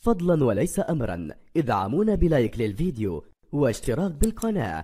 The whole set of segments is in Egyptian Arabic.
فضلا وليس أمرا ادعمونا بلايك للفيديو واشتراك بالقناة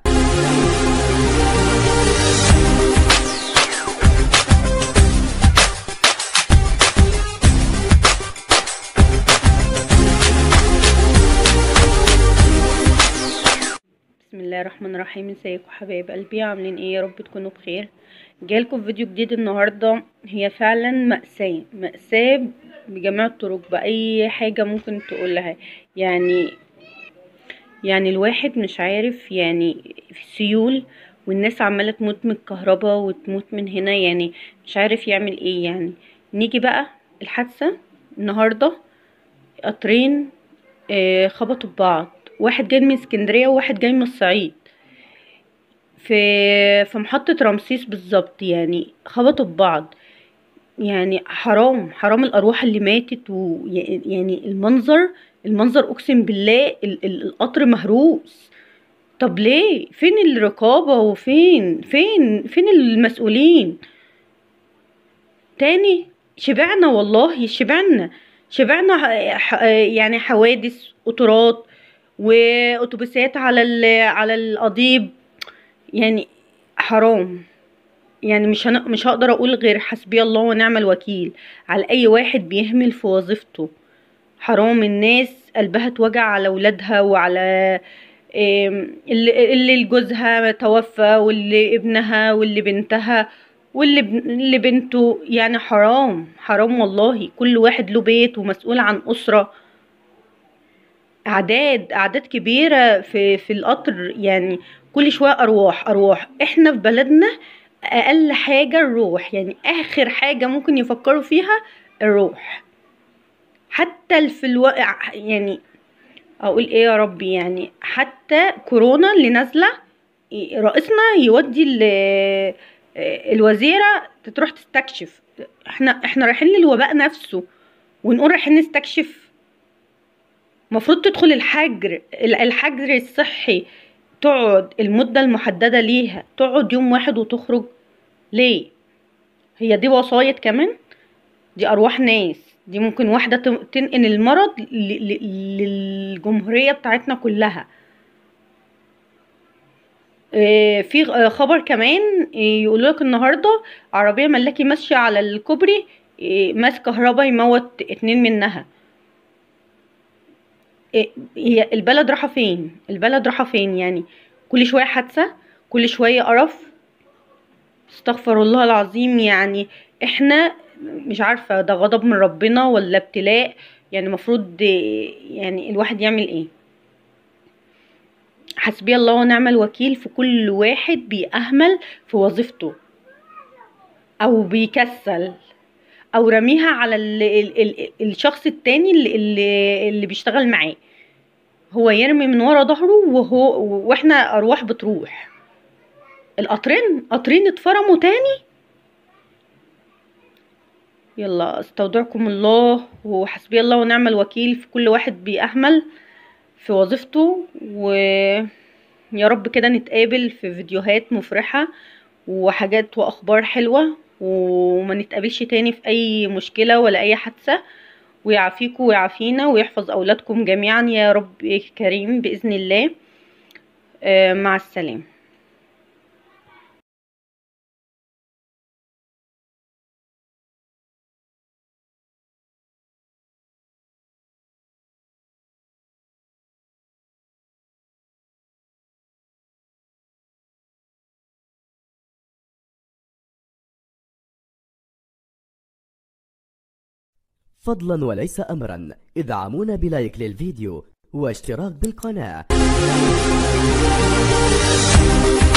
بسم الله الرحمن الرحيم ازيكم حبايب قلبي عاملين ايه يا رب تكونوا بخير جايلكم فيديو جديد النهارده هي فعلا مأساة مأساة بجميع الطرق بأي حاجة ممكن تقولها يعني يعني الواحد مش عارف يعني في سيول والناس عمالة تموت من الكهرباء وتموت من هنا يعني مش عارف يعمل ايه يعني نيجي بقى الحادثة النهاردة قطرين آه، خبطوا ببعض واحد جاي من اسكندريه وواحد جاي من الصعيد في في محطه رمسيس بالظبط يعني خبطوا ببعض يعني حرام حرام الارواح اللي ماتت و يعني المنظر المنظر اقسم بالله ال- ال- القطر مهروس طب ليه فين الرقابه وفين فين فين المسؤولين تاني شبعنا والله شبعنا شبعنا ح- ح- يعني حوادث قطارات واتوبيسات على ال- على القضيب يعني حرام يعني مش هن... مش هقدر اقول غير حسبي الله ونعم الوكيل على اي واحد بيهمل في وظيفته حرام الناس قلبها توجع على ولادها وعلى إم، اللي اللي جوزها توفى واللي ابنها واللي بنتها واللي بن- اللي بنته يعني حرام حرام والله كل واحد له بيت ومسؤول عن أسرة أعداد أعداد كبيرة في في القطر يعني كل شوية أرواح أرواح إحنا في بلدنا أقل حاجة الروح يعني آخر حاجة ممكن يفكروا فيها الروح حتى في الوقع يعني اقول ايه يا ربي يعني حتى كورونا اللي نازله ي- رئيسنا يودي ال- الوزيره تروح تستكشف احنا احنا رايحين للوباء نفسه ونقول رايحين نستكشف المفروض تدخل الحجر ال- الحجر الصحي تقعد المده المحدده ليها تقعد يوم واحد وتخرج ليه هي دي وصاية كمان دي ارواح ناس دي ممكن واحده تن- تنقل المرض ل- ل- للجمهوريه بتاعتنا كلها آه، في آه، خبر كمان يقول لك النهارده عربيه ملاكي ماشيه على الكوبري آه، ماس كهرباء يموت اتنين منها آه، هي البلد رايحه فين البلد رايحه فين يعني كل شويه حادثه كل شويه قرف استغفر الله العظيم يعني احنا مش عارفة ده غضب من ربنا ولا ابتلاء يعني المفروض يعني الواحد يعمل ايه حسبي الله ونعم الوكيل في كل واحد بيأهمل في وظيفته او بيكسل او رميها على ال ال ال الشخص التاني اللي, اللي, اللي بيشتغل معاه هو يرمي من ورا ظهره وهو واحنا ارواح بتروح القطرين قطرين اتفرموا تاني يلا استودعكم الله وحسبي الله ونعم الوكيل في كل واحد بيأهمل في وظيفته ويا رب كده نتقابل في فيديوهات مفرحة وحاجات وأخبار حلوة وما نتقابلش تاني في أي مشكلة ولا أي حادثة ويعافيكم ويعافينا ويحفظ أولادكم جميعا يا رب كريم بإذن الله آه، مع السلامة فضلا وليس أمرا ادعمونا بلايك للفيديو واشتراك بالقناة